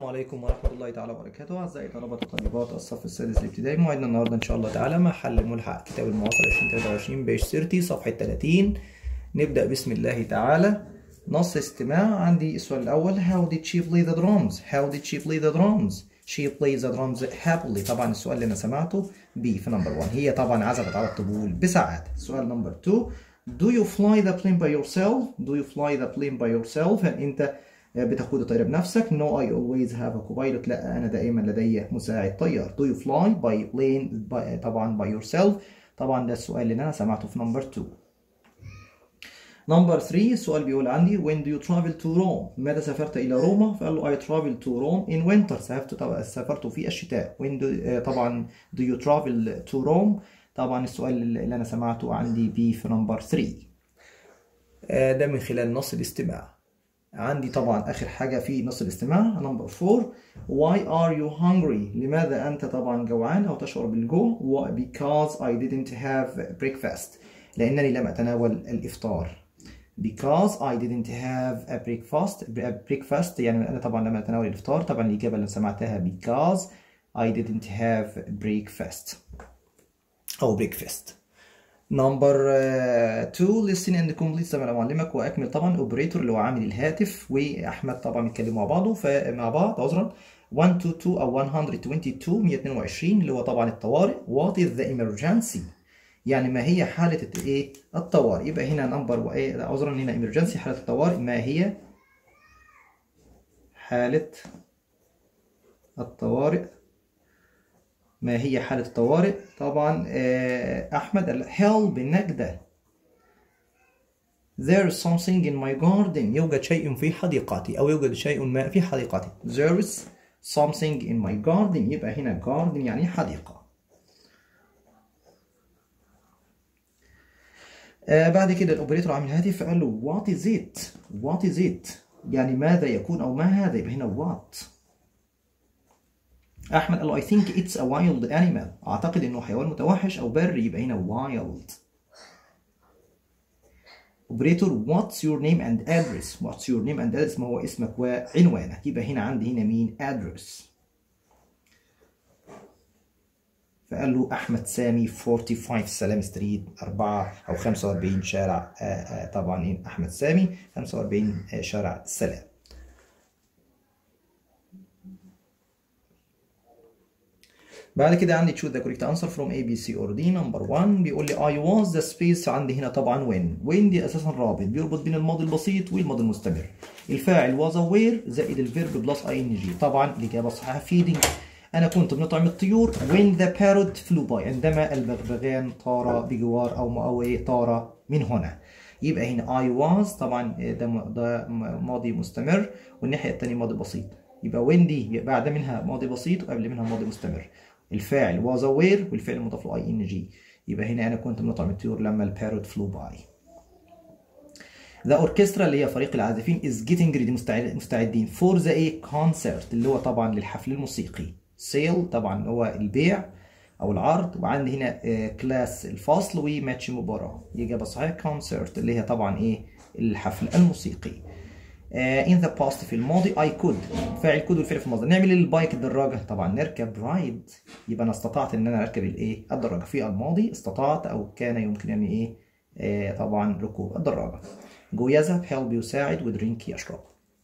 عليكم ورحمة الله تعالى وبركاته أعزائي طلبة وطالبات الصف السادس الابتدائي موعدنا النهاردة إن شاء الله تعالى مع حل ملحق كتاب المعاصر 2023 بيج 30 صفحة 30 نبدأ بسم الله تعالى نص استماع عندي السؤال الأول How did she play the drums? How did she play the drums? She plays the drums happily طبعا السؤال اللي أنا سمعته B في نمبر 1 هي طبعا عزفت على الطبول بسعادة السؤال نمبر 2 Do you fly the plane by yourself? Do you fly the plane by yourself? هل أنت بتقود الطيارة بنفسك No I always have a co-pilot لا أنا دائما لدي مساعد طيار Do you fly by plane by, طبعا by yourself طبعا ده السؤال اللي أنا سمعته في نمبر 2 نمبر 3 السؤال بيقول عندي When do you travel to Rome ماذا سافرت إلى روما فقال له I travel to Rome in winter سافرت طبعا سافرت في الشتاء When do, طبعا do you travel to Rome طبعا السؤال اللي أنا سمعته عندي B في نمبر 3 ده من خلال نص الاستماع عندي طبعا اخر حاجه في نص الاستماع نمبر 4 why are you hungry لماذا انت طبعا جوعان او تشعر بالجوع because I didn't have breakfast لانني لم اتناول الافطار because I didn't have a breakfast a breakfast يعني انا طبعا لم اتناول الافطار طبعا الاجابه اللي سمعتها because I didn't have breakfast او breakfast نمبر 2 listen and complete سمع معلمك واكمل طبعا اوبريتور اللي هو عامل الهاتف واحمد طبعا بيتكلموا مع بعض مع بعض عذرا 122 او 122 122 اللي هو طبعا الطوارئ what is the emergency يعني ما هي حالة الايه الطوارئ يبقى هنا نمبر عذرا هنا emergency حالة الطوارئ ما هي حالة الطوارئ ما هي حالة الطوارئ طبعا أحمد قال help النجدة there is something in my garden يوجد شيء في حديقتي أو يوجد شيء ما في حديقتي there is something in my garden يبقى هنا garden يعني حديقة آه بعد كده الأوبريتور عامل هاتف فقال له what is it what is it يعني ماذا يكون أو ما هذا يبقى هنا what احمد قال له I think it's a wild animal اعتقد انه حيوان متوحش او بري يبقى هنا wild اوبريتور what's your name and address what's your name and address ما هو اسمك وعنوانك يبقى هنا عندي هنا مين address فقال له احمد سامي 45 سلام ستريت 4 او 45 شارع آآ آآ طبعا احمد سامي 45 شارع السلام بعد كده عندي choose the correct answer from A B C or D number 1 بيقول لي I was the space عندي هنا طبعا when when دي اساسا رابط بيربط بين الماضي البسيط والماضي المستمر الفاعل was aware زائد الفيرب بلس ing طبعا الاجابه الصحيحه feeding انا كنت بنطعم الطيور when the parrot flew by عندما البغبغان طار بجوار او او ايه طار من هنا يبقى هنا I was طبعا ده ده ماضي مستمر والناحيه الثانيه ماضي بسيط يبقى when دي بعد منها ماضي بسيط وقبل منها ماضي مستمر الفاعل was aware والفعل مضاف له ing يبقى هنا انا كنت بنطعم الطيور لما الباروت فلو باي The orchestra اللي هي فريق العازفين is getting ready مستعدين for the a concert اللي هو طبعا للحفل الموسيقي sale طبعا هو البيع او العرض وعندي هنا كلاس الفصل وماتش مباراة الإجابة الصحيحة concert اللي هي طبعا ايه الحفل الموسيقي in the past في الماضي I could فاعل could والفعل في الماضي نعمل البايك الدراجة طبعا نركب رايد يبقى انا استطعت ان انا اركب الايه الدراجة في الماضي استطعت او كان يمكن يعني ايه آه طبعا ركوب الدراجة جو يذهب help يساعد ودرينك يشرب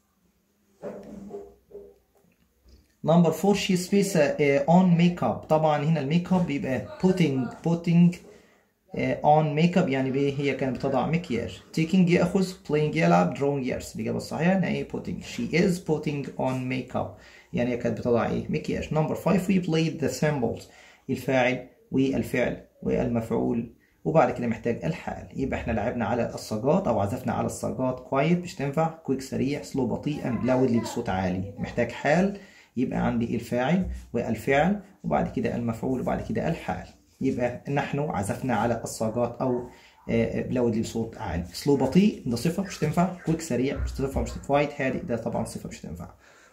نمبر 4 شي سبيس اون ميك اب طبعا هنا الميك اب بيبقى putting putting اون ميك اب يعني بايه هي كانت بتضع مكياج taking ياخذ playing يلعب drawing يرسم الاجابه الصحيحه هنا ايه putting she is putting on makeup يعني هي كانت بتضع ايه مكياج نمبر 5 we played the symbols الفاعل والفعل والمفعول وبعد كده محتاج الحال يبقى احنا لعبنا على الصاجات او عزفنا على الصاجات كويت مش تنفع كويك سريع سلو بطيئا لاودلي بصوت عالي محتاج حال يبقى عندي الفاعل والفعل وبعد كده المفعول وبعد كده الحال يبقى نحن عزفنا على الصاجات او بلاودلي بصوت عالي سلو بطيء ده صفه مش تنفع كويك سريع مش تنفع مش كوايت هادئ ده طبعا صفه مش تنفع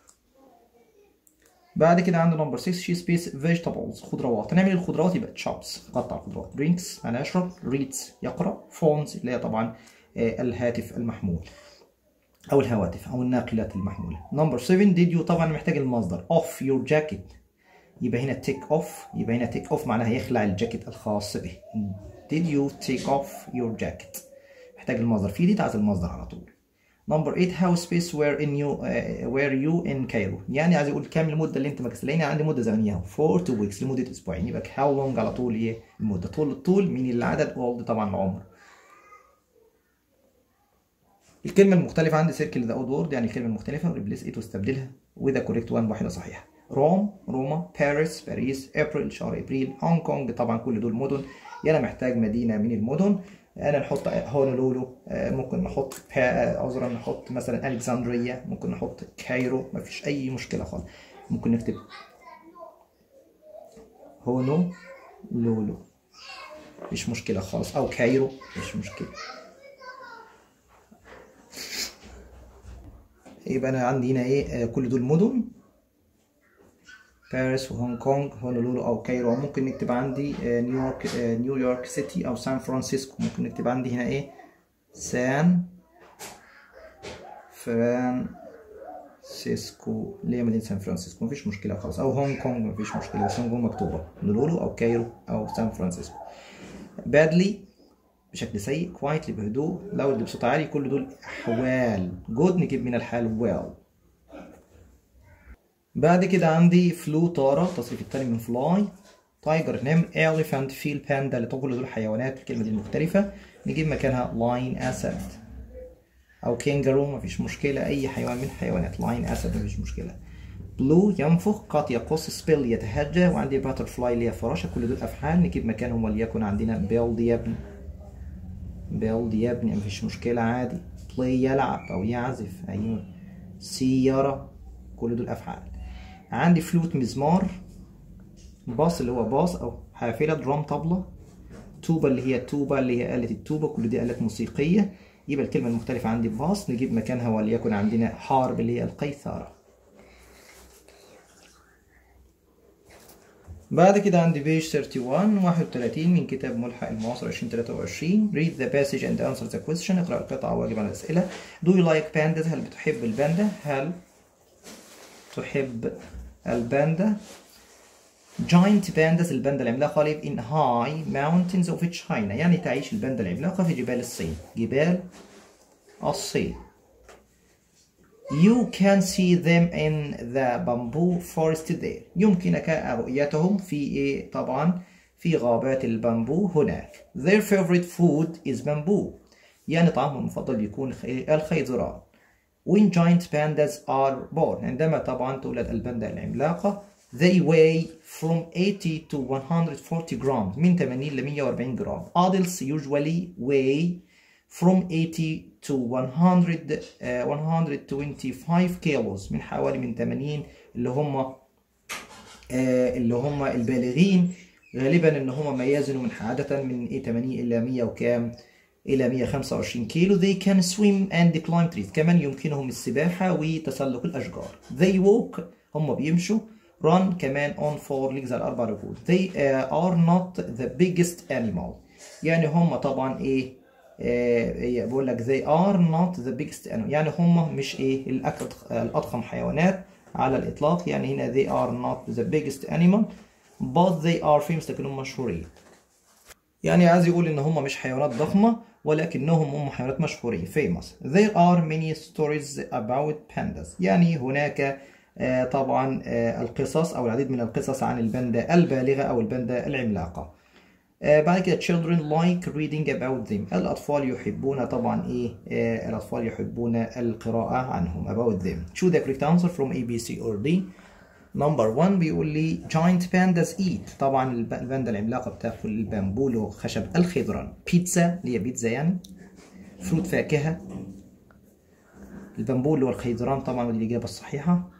بعد كده عندنا نمبر 6 شي سبيس فيجيتابلز خضروات هنعمل الخضروات يبقى تشوبس قطع الخضروات درينكس انا اشرب ريدز يقرا فونز اللي هي طبعا الهاتف المحمول او الهواتف او الناقلات المحموله نمبر 7 did you طبعا محتاج المصدر off your jacket يبقى هنا take off يبقى هنا take off معناها يخلع الجاكيت الخاص به did you take off your jacket محتاج المصدر في دي عايز المصدر على طول نمبر 8 how space were in you uh, were you in Cairo يعني عايز يقول كام المده اللي انت مكسل لان عندي مده زمنيه 4 to weeks لمده اسبوعين يبقى how long على طول ايه المده طول الطول مين العدد old طبعا العمر الكلمة المختلفة عندي سيركل ذا اود وورد يعني الكلمة المختلفة وريبليس ايت واستبدلها وذا كوريكت وان واحدة صحيحة روم روما باريس باريس ابريل شهر ابريل هونج كونج طبعا كل دول مدن يعني محتاج مدينة من المدن انا نحط هونولولو ممكن نحط عذرا نحط مثلا الكسندريا ممكن نحط كايرو مفيش اي مشكلة خالص ممكن نكتب هونو لولو مش مشكلة خالص او كايرو مش مشكلة يبقى انا عندي هنا ايه كل دول مدن باريس وهونج كونج هونولولو او كايرو ممكن نكتب عندي نيويورك نيويورك سيتي او سان فرانسيسكو ممكن نكتب عندي هنا ايه سان فرانسيسكو ليه مدينة سان فرانسيسكو مفيش مشكلة خالص او هونج كونج مفيش مشكلة بس هونج كونج مكتوبة هونولولو او كايرو او سان فرانسيسكو بادلي بشكل سيء كوايتلي بهدوء لاودلي بصوت عالي كل دول احوال جود نجيب من الحال ويل بعد كده عندي فلو طارة التصريف التاني من فلاي تايجر نمر elephant فيل باندا لكل دول حيوانات الكلمة دي مختلفة نجيب مكانها لاين اسد او كينجرو مفيش مشكلة اي حيوان من الحيوانات لاين اسد مفيش مشكلة بلو ينفخ قط يقص سبيل يتهجى وعندي باترفلاي اللي هي فراشة كل دول افعال نجيب مكانهم وليكن عندنا بيلد يبني بيلد يبني مفيش مشكلة عادي بلاي يلعب أو يعزف أيوة سيارة كل دول أفعال عندي فلوت مزمار باص اللي هو باص أو حافلة درام طبلة توبة اللي هي توبة اللي هي آلة التوبة كل دي آلات موسيقية يبقى الكلمة المختلفة عندي باص نجيب مكانها وليكن عندنا حارب اللي هي القيثارة بعد كده عندي بيج 31 31 من كتاب ملحق المعاصر 2023 read the passage and answer the question اقرأ القطعة واجب على الأسئلة do you like pandas هل بتحب الباندا هل تحب الباندا giant pandas الباندا العملاقة live in high mountains of China يعني تعيش الباندا العملاقة في جبال الصين جبال الصين You can see them in the bamboo forest there. يمكنك رؤيتهم في إيه طبعا في غابات البامبو هناك. Their favorite food is bamboo. يعني طعامهم المفضل بيكون الخيزران. When giant pandas are born عندما طبعا تولد الباندا العملاقة they weigh from 80 to 140 grams من 80 ل 140 جرام. Adults usually weigh from 80 to 100 uh, 125 kilos من حوالي من 80 اللي هم uh, اللي هم البالغين غالبا ان هم ما يزنوا من عادة من ايه 80 الى 100 وكام الى 125 كيلو they can swim and climb trees كمان يمكنهم السباحة وتسلق الاشجار they walk هم بيمشوا run كمان on four legs على اربع رجول they uh, are not the biggest animal يعني هم طبعا ايه بقول لك they are not the biggest animal يعني هم مش ايه الأضخم حيوانات على الإطلاق يعني هنا they are not the biggest animal but they are famous لكنهم مشهورين يعني عايز يقول إن هم مش حيوانات ضخمة ولكنهم هم حيوانات مشهورين famous there are many stories about pandas يعني هناك طبعا القصص أو العديد من القصص عن الباندا البالغة أو الباندا العملاقة آه بعد كده children like reading about them الأطفال يحبون طبعا إيه آه الأطفال يحبون القراءة عنهم about them choose the correct answer from A B C or D number one بيقول لي giant pandas eat طبعا الباندا العملاقة بتاكل البامبو اللي هو خشب الخضران بيتزا اللي هي بيتزا يعني فروت فاكهة البامبو اللي هو الخيزران طبعا ودي الإجابة الصحيحة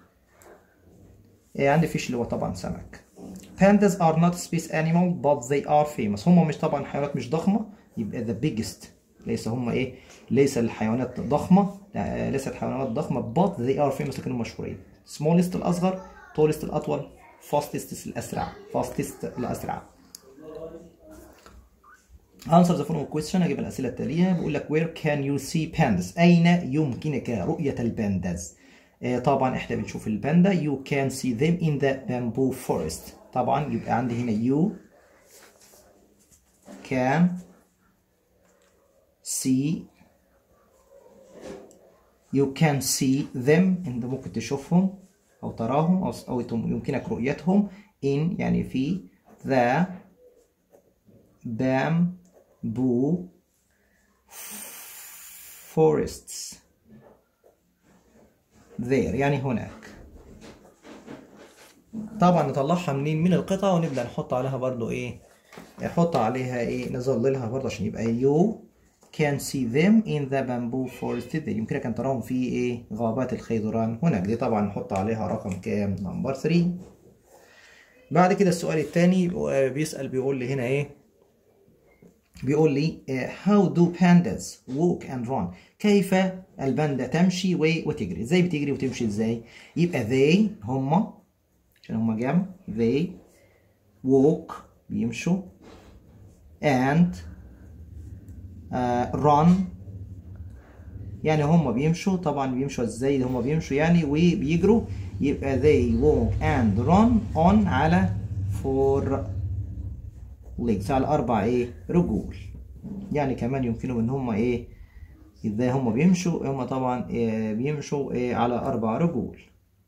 آه عندي فيش اللي هو طبعا سمك pandas are not space animal but they are famous هم مش طبعا حيوانات مش ضخمة يبقى the biggest ليس هم ايه ليس الحيوانات ضخمة ليست حيوانات ضخمة but they are famous لكنهم مشهورين smallest الأصغر tallest الأطول fastest الأسرع fastest الأسرع answer the following question هجيب الأسئلة التالية بيقول لك where can you see pandas أين يمكنك رؤية البانداز آه طبعا احنا بنشوف الباندا you can see them in the bamboo forest طبعا يبقى عندي هنا you can see you can see them انت ممكن تشوفهم او تراهم او او يمكنك رؤيتهم in يعني في the bamboo forests there يعني هناك طبعا نطلعها منين من القطعة ونبدأ نحط عليها برضو ايه نحط عليها ايه نظللها برضو عشان يبقى you can see them in the bamboo forest there يمكنك ان تراهم في ايه غابات الخيزران هناك دي طبعا نحط عليها رقم كام نمبر 3 بعد كده السؤال الثاني بيسأل بيقول لي هنا ايه بيقول لي how do pandas walk and run كيف الباندا تمشي وتجري ازاي بتجري وتمشي ازاي يبقى they هما عشان هما جمع they walk بيمشوا and uh, run يعني هما بيمشوا طبعا بيمشوا ازاي هما بيمشوا يعني وبيجروا يبقى they walk and run on على four legs على أربع إيه رجول يعني كمان يمكنهم إن هما إيه إزاي هما بيمشوا هما طبعا إيه بيمشوا إيه على أربع رجول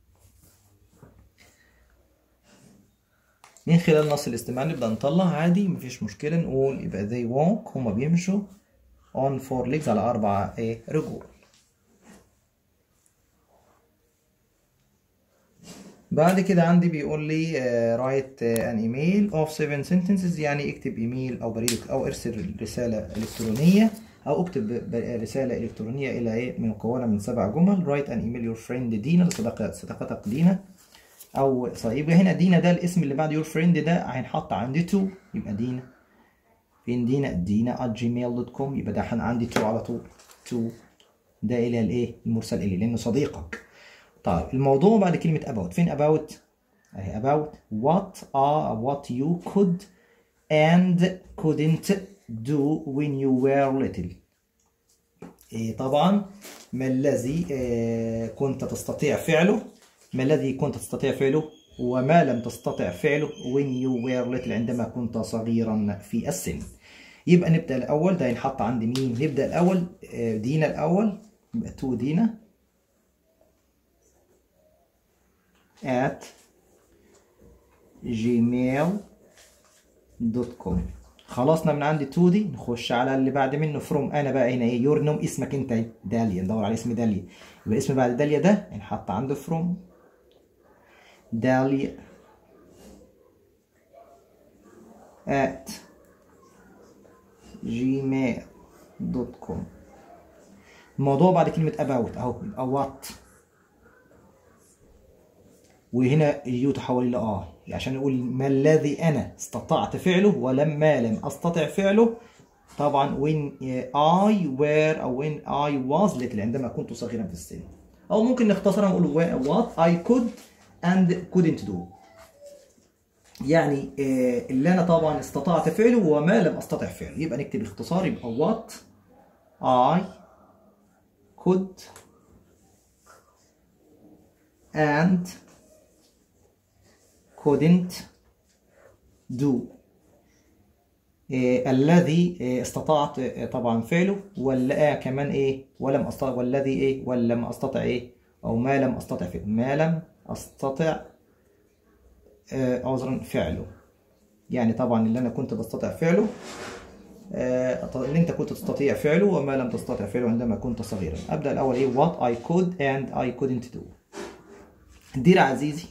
من خلال نص الاستماع نبدأ نطلع عادي مفيش مشكلة نقول يبقى they walk هما بيمشوا on four legs على أربع إيه رجول بعد كده عندي بيقول لي uh, write uh, an email of seven sentences يعني اكتب ايميل او بريد او ارسل رسالة الكترونية او اكتب رسالة الكترونية الى ايه مكونة من سبع جمل write an email your friend دينا لصداقة صداقتك دينا او يبقى هنا دينا ده الاسم اللي بعد your friend ده هينحط عندي تو يبقى دينا فين دينا دينا at gmail.com يبقى ده عندي تو على طول تو ده الى الايه المرسل اليه لانه صديقك طيب الموضوع بعد كلمة about فين about اهي about what are what you could and couldn't do when you were little إيه طبعا ما الذي إيه كنت تستطيع فعله ما الذي كنت تستطيع فعله وما لم تستطع فعله when you were little عندما كنت صغيرا في السن يبقى نبدأ الأول ده ينحط عند مين نبدأ الأول دينا الأول يبقى تو دينا at gmail.com خلصنا من عندي تو دي نخش على اللي بعد منه فروم انا بقى هنا ايه يور نوم اسمك انت ايه داليا ندور على اسم داليا يبقى اسم بعد داليا ده ينحط عنده فروم داليا at gmail.com الموضوع بعد كلمة about اهو يبقى what وهنا اليو تحول الى اه عشان نقول ما الذي انا استطعت فعله ولما لم استطع فعله طبعا when I were او when I was little عندما كنت صغيرا في السن او ممكن نختصرها نقول what I could and couldn't do يعني اللي انا طبعا استطعت فعله وما لم استطع فعله يبقى نكتب الاختصار يبقى what I could and couldn't do إيه الذي إيه استطعت إيه طبعا فعله ولا كمان ايه ولم استطع والذي ايه ولم استطع ايه او ما لم استطع فعله ما لم استطع عذرا فعله يعني طبعا اللي انا كنت بستطيع فعله اللي انت كنت تستطيع فعله وما لم تستطع فعله عندما كنت صغيرا ابدا الاول ايه what I could and I couldn't do دير عزيزي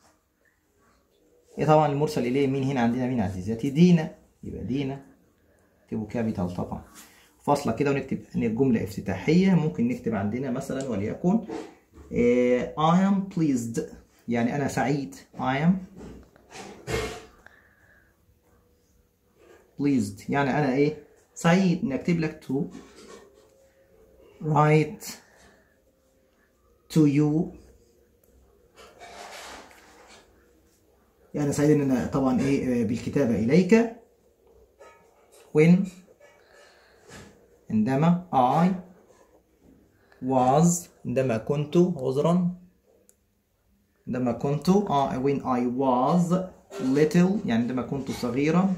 إيه طبعا المرسل إليه مين هنا عندنا مين عزيزاتي دينا يبقى دينا نكتبه كابيتال طبعا فاصلة كده ونكتب جملة افتتاحية ممكن نكتب عندنا مثلا وليكن إيه I am pleased يعني أنا سعيد I am pleased يعني أنا إيه سعيد نكتب لك to write to you يعني سعيد ان انا طبعا ايه بالكتابه اليك when عندما I was عندما كنت عذرا عندما كنت uh, when I was little يعني عندما كنت صغيرا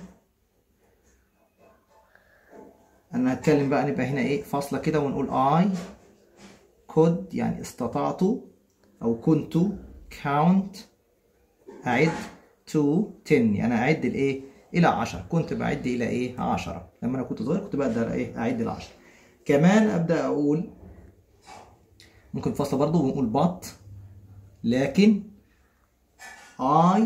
انا هتكلم بقى نبقى هنا ايه فاصله كده ونقول I could يعني استطعت او كنت count اعد to 10 يعني اعد الايه الى 10 كنت بعد الى ايه 10 لما انا كنت صغير كنت بقدر ايه اعد ل 10 كمان ابدا اقول ممكن فاصله برضو ونقول but لكن I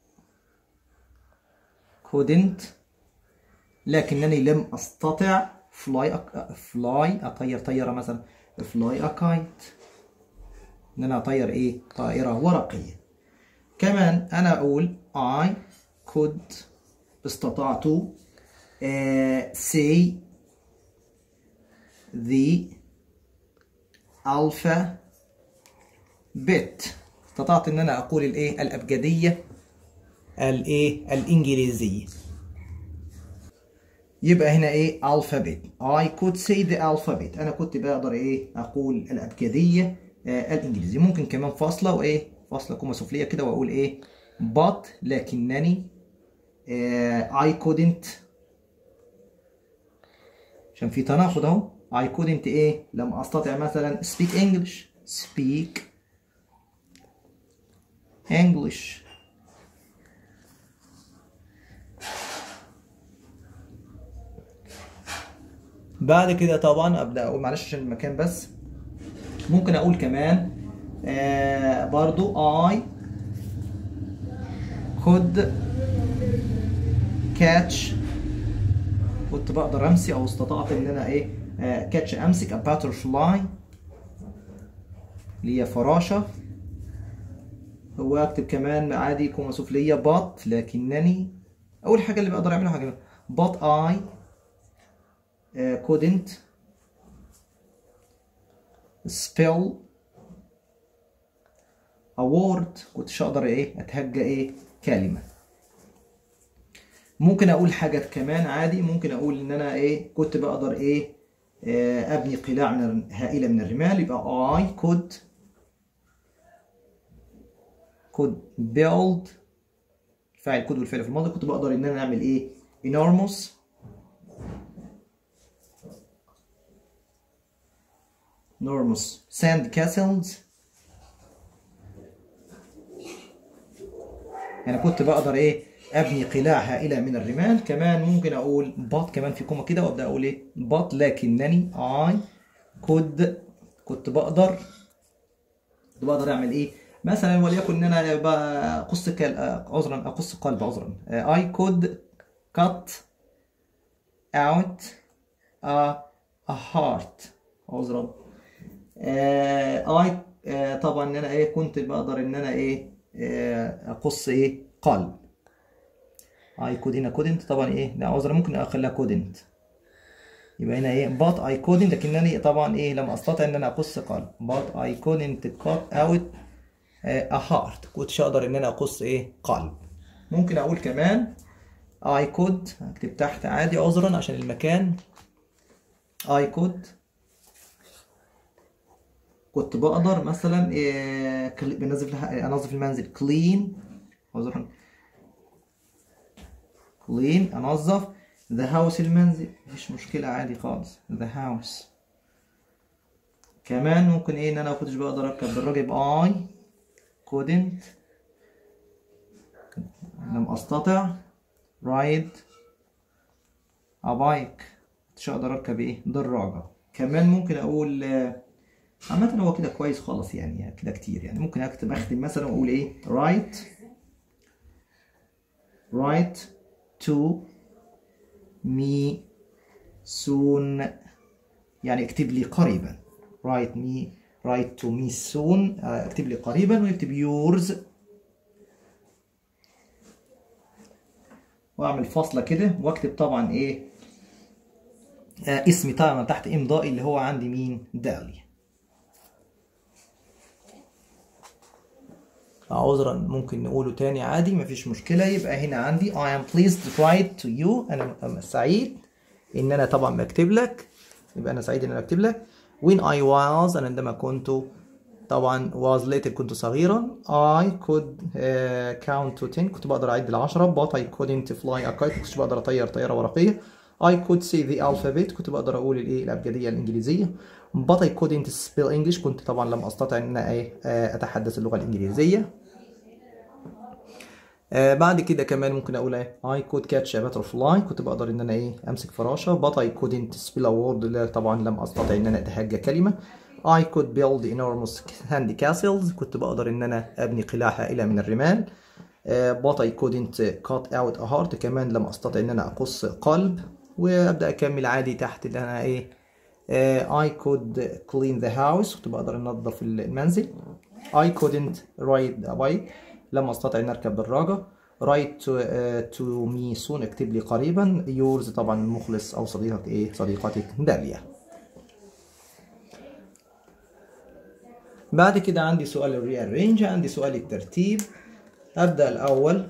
couldn't لكنني لم استطع fly a, fly اطير طياره مثلا fly a kite ان انا اطير ايه طائره ورقيه كمان انا اقول I could استطعت uh, say the alpha bit استطعت ان انا اقول الايه الابجديه الايه الانجليزيه يبقى هنا ايه alphabet I could say the alphabet انا كنت بقدر ايه اقول الابجديه آه الانجليزيه ممكن كمان فاصله وايه فاصله كومه سفليه كده واقول ايه but لكنني آه I couldn't عشان في تناقض اهو I couldn't ايه لم استطع مثلا speak English speak English بعد كده طبعا ابدا اقول معلش عشان المكان بس ممكن اقول كمان آه برضو I could catch كنت بقدر امسك او استطعت ان انا ايه كاتش آه امسك a butterfly اللي هي فراشه هو اكتب كمان عادي كومه سفليه but لكنني اول حاجه اللي بقدر اعملها حاجه but I uh, couldn't spell a word كنتش اقدر ايه اتهجى ايه كلمه ممكن اقول حاجه كمان عادي ممكن اقول ان انا ايه كنت بقدر ايه آه ابني قلاع من هائله من الرمال يبقى I could could build فاعل could والفعل في الماضي كنت بقدر ان انا اعمل ايه enormous enormous sand castles يعني كنت بقدر ايه ابني قلاع هائله من الرمال كمان ممكن اقول بط كمان في كومه كده وابدا اقول ايه بط لكنني I could كنت بقدر كنت بقدر اعمل ايه مثلا وليكن ان انا بقص عذرا اقص قلب عذرا I could cut out a, a heart عذرا I طبعا ان انا ايه كنت بقدر ان انا ايه اقص ايه قلب I could هنا couldn't طبعا ايه لا عذرا ممكن اخليها couldn't يبقى هنا ايه but I couldn't لكنني طبعا ايه لم استطع ان انا اقص قلب but I couldn't cut out a heart كنتش اقدر ان انا اقص ايه قلب ممكن اقول كمان I could اكتب تحت عادي عذرا عشان المكان I could كنت بقدر مثلا إيه بنزف انظف المنزل clean عذرا clean انظف the house المنزل مفيش مشكلة عادي خالص the house كمان ممكن ايه ان انا كنتش بقدر اركب دراجة يبقى I couldn't لم استطع ride a bike مش اقدر اركب ايه دراجة كمان ممكن اقول عامة هو كده كويس خالص يعني كده كتير يعني ممكن اكتب اختم مثلا واقول ايه write write to me soon يعني اكتب لي قريبا write me write to me soon اكتب لي قريبا ويكتب yours واعمل فاصلة كده واكتب طبعا ايه آه اسمي طبعا تحت امضائي اللي هو عندي مين دالي عذرا ممكن نقوله تاني عادي مفيش مشكلة يبقى هنا عندي I am pleased to write to you أنا سعيد إن أنا طبعا بكتب لك يبقى انا سعيد ان انا اكتب لك when I was انا عندما كنت طبعا was little كنت صغيرا I could uh, count to 10 كنت بقدر اعد العشرة but I couldn't fly a kite كنتش بقدر اطير طيارة ورقية I could say the alphabet كنت بقدر اقول الايه الابجدية الانجليزية but I couldn't spell English كنت طبعا لم استطع ان انا ايه اتحدث اللغة الانجليزية آه بعد كده كمان ممكن اقول ايه I could catch a butterfly كنت بقدر ان انا ايه امسك فراشة but I couldn't spell a word لا طبعا لم استطع ان انا اتهجى كلمة I could build enormous sand castles كنت بقدر ان انا ابني قلاع هائلة من الرمال uh, but I couldn't cut out a heart كمان لم استطع ان انا اقص قلب وابدا اكمل عادي تحت ان انا ايه uh, I could clean the house كنت بقدر انظف المنزل I couldn't ride a bike لم استطع ان اركب دراجة write to, uh, to me soon اكتب لي قريبا yours طبعا المخلص او صديقك ايه صديقتك داليا بعد كده عندي سؤال الريال رينج عندي سؤال الترتيب أبدأ الأول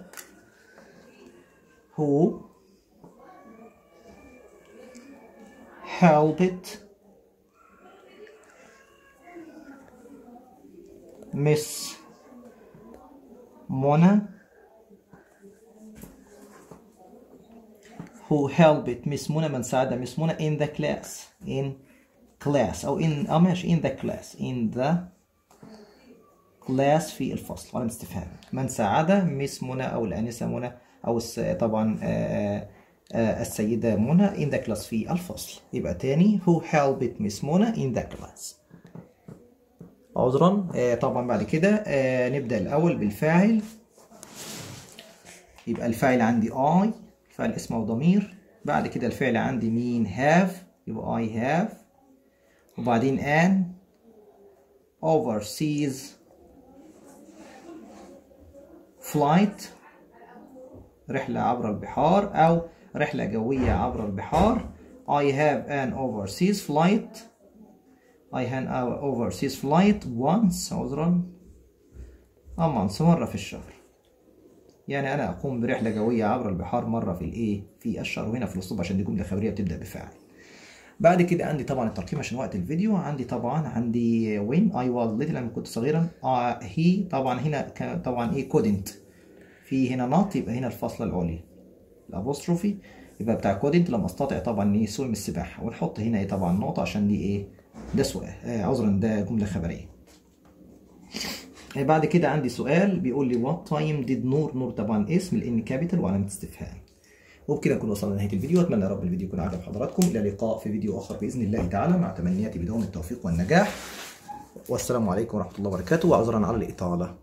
who helped Miss Mona who helped Miss Mona من ساعد Miss Mona in the class in class أو in أو ماشي in the class in the class في الفصل علامة استفهام من ساعد ميس منى أو الآنسة منى أو طبعا آآ آآ السيدة منى in the class في الفصل يبقى تاني who helped miss منى in the class عذرا طبعا بعد كده نبدأ الأول بالفاعل يبقى الفاعل عندي I الفاعل اسمه ضمير بعد كده الفعل عندي مين have يبقى I have وبعدين an overseas flight رحلة عبر البحار أو رحلة جوية عبر البحار I have an overseas flight I have an overseas flight once عذرا a month مرة في الشهر يعني أنا أقوم برحلة جوية عبر البحار مرة في الإيه في الشهر وهنا في الأسلوب عشان دي جملة خبرية بتبدأ بفاعل بعد كده عندي طبعا الترقيم عشان وقت الفيديو عندي طبعا عندي when I was little لما كنت صغيرا uh, he طبعا هنا كان طبعا ايه couldn't في هنا not يبقى هنا الفاصلة العليا الابوستروفي يبقى بتاع couldn't لما استطع طبعا ايه سوي من السباحة ونحط هنا ايه طبعا نقطة عشان دي ايه ده سؤال آه عذرا ده جملة خبرية بعد كده عندي سؤال بيقول لي what time did نور نور طبعا اسم لان كابيتال وعلامة استفهام وبكده نكون وصلنا لنهايه الفيديو اتمنى يا رب الفيديو يكون عجب حضراتكم الى اللقاء في فيديو اخر باذن الله تعالى مع تمنياتي بدوام التوفيق والنجاح والسلام عليكم ورحمه الله وبركاته وعذرا على الاطاله